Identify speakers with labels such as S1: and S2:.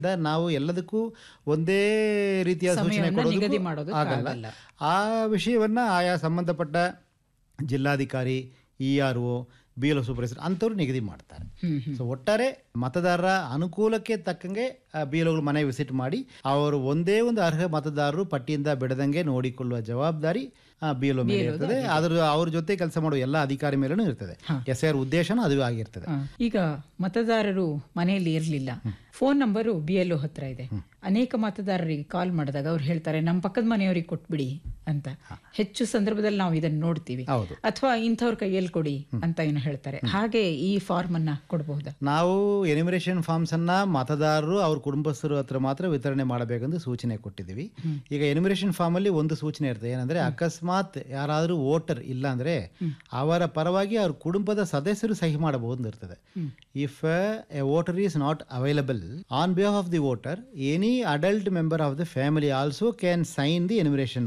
S1: The- ನಾವು ಎಲ್ಲದಕ್ಕೂ ಒಂದೇ ರೀತಿಯ ಸೂಚನೆ
S2: ಸಮಯವನ್ನ
S1: ಕೊಡೋದಕ್ಕೂ
S2: ನಿಗದಿ ಮಾಡೋದಕ್ಕೆ
S1: ಆಗಲ್ಲ
S2: ಆಗಲ್ಲ.
S1: ಆ ವಿಷಯವನ್ನ ಆಯಾ ಸಂಬಂಧಪಟ್ಟ ಜಿಲ್ಲಾಧಿಕಾರಿ E R O B L O supervisor ಅಂಥವ್ರು ನಿಗದಿ ಮಾಡ್ತಾರೆ ಸೊ ಒಟ್ಟಾರೆ ಮತದಾರರ ಅನುಕೂಲಕ್ಕೆ ತಕ್ಕಂಗೆ ಬಿ ಎಲ್ ಒಗಳು ಮನೆ ವಿಸಿಟ್ ಮಾಡಿ ಅವರು ಒಂದೇ ಒಂದು ಅರ್ಹ ಮತದಾರರು ಪಟ್ಟಿಯಿಂದ ಬಿಡದಂಗೆ ನೋಡಿಕೊಳ್ಳುವ ಜವಾಬ್ದಾರಿ ಬಿ ಎಲ್ ಒ ಮೇಲೆ ಇರ್ತದೆ ಅದ್ರ ಅವ್ರ ಜೊತೆ ಕೆಲಸ ಮಾಡುವ ಎಲ್ಲ ಅಧಿಕಾರಿ ಮೇಲೂ ಇರ್ತದೆ ಎಸ್ ಆರ್ ಉದ್ದೇಶನೂ ಅದು ಆಗಿರ್ತದೆ
S2: ಆ, ಈಗ ಮತದಾರರು ಮನೆಯಲ್ಲಿ ಇರಲಿಲ್ಲ ಫೋನ್ ನಂಬರು ಬಿ ಎಲ್ ಹತ್ರ ಇದೆ ಅನೇಕ ಮತದಾರರಿಗೆ ಕಾಲ್ ಮಾಡಿದಾಗ ಅವ್ರು ಹೇಳ್ತಾರೆ ನಮ್ಮ ಪಕ್ಕದ ಮನೆಯವರಿಗೆ ಕೊಟ್ಬಿಡಿ ಅಂತ ಹೆಚ್ಚು ಸಂದರ್ಭದಲ್ಲಿ ನಾವು ಇದನ್ನ ನೋಡ್ತೀವಿ
S1: ಹೌದು.
S2: ಅಥವಾ ಇಂಥವ್ರ ಕೈಯಲ್ಲಿ ಕೊಡಿ ಅಂತ ಏನು ಹೇಳ್ತಾರೆ ಹಾಗೆ ಈ ಫಾರ್ಮ್ ಅನ್ನ ಕೊಡಬಹುದಾ
S1: ನಾವು ಎನಿಮಿನೇಷನ್ ಫಾರ್ಮ್ಸ್ ಅನ್ನ ಮತದಾರರು ಅವ್ರ ಕುಟುಂಬಸ್ಥರು ಹತ್ರ ಮಾತ್ರ ವಿತರಣೆ ಮಾಡಬೇಕೆಂದು ಸೂಚನೆ ಕೊಟ್ಟಿದ್ದೀವಿ ಈಗ ಎನಿಮಿನೇಷನ್ ಫಾರ್ಮ್ ಅಲ್ಲಿ ಒಂದು ಸೂಚನೆ ಇರ್ತದೆ ಏನಂದ್ರೆ ಅಕಸ್ಮಾತ್ ಯಾರಾದರೂ ವೋಟರ್ ಇಲ್ಲ ಅಂದ್ರೆ ಅವರ ಪರವಾಗಿ ಅವ್ರ ಕುಟುಂಬದ ಸದಸ್ಯರು ಸಹಿ ಮಾಡಬಹುದು ಇರ್ತದೆ if a voter is not available on behalf of the voter any adult member of the family also can sign the ಎನಿಮಿನೇಷನ್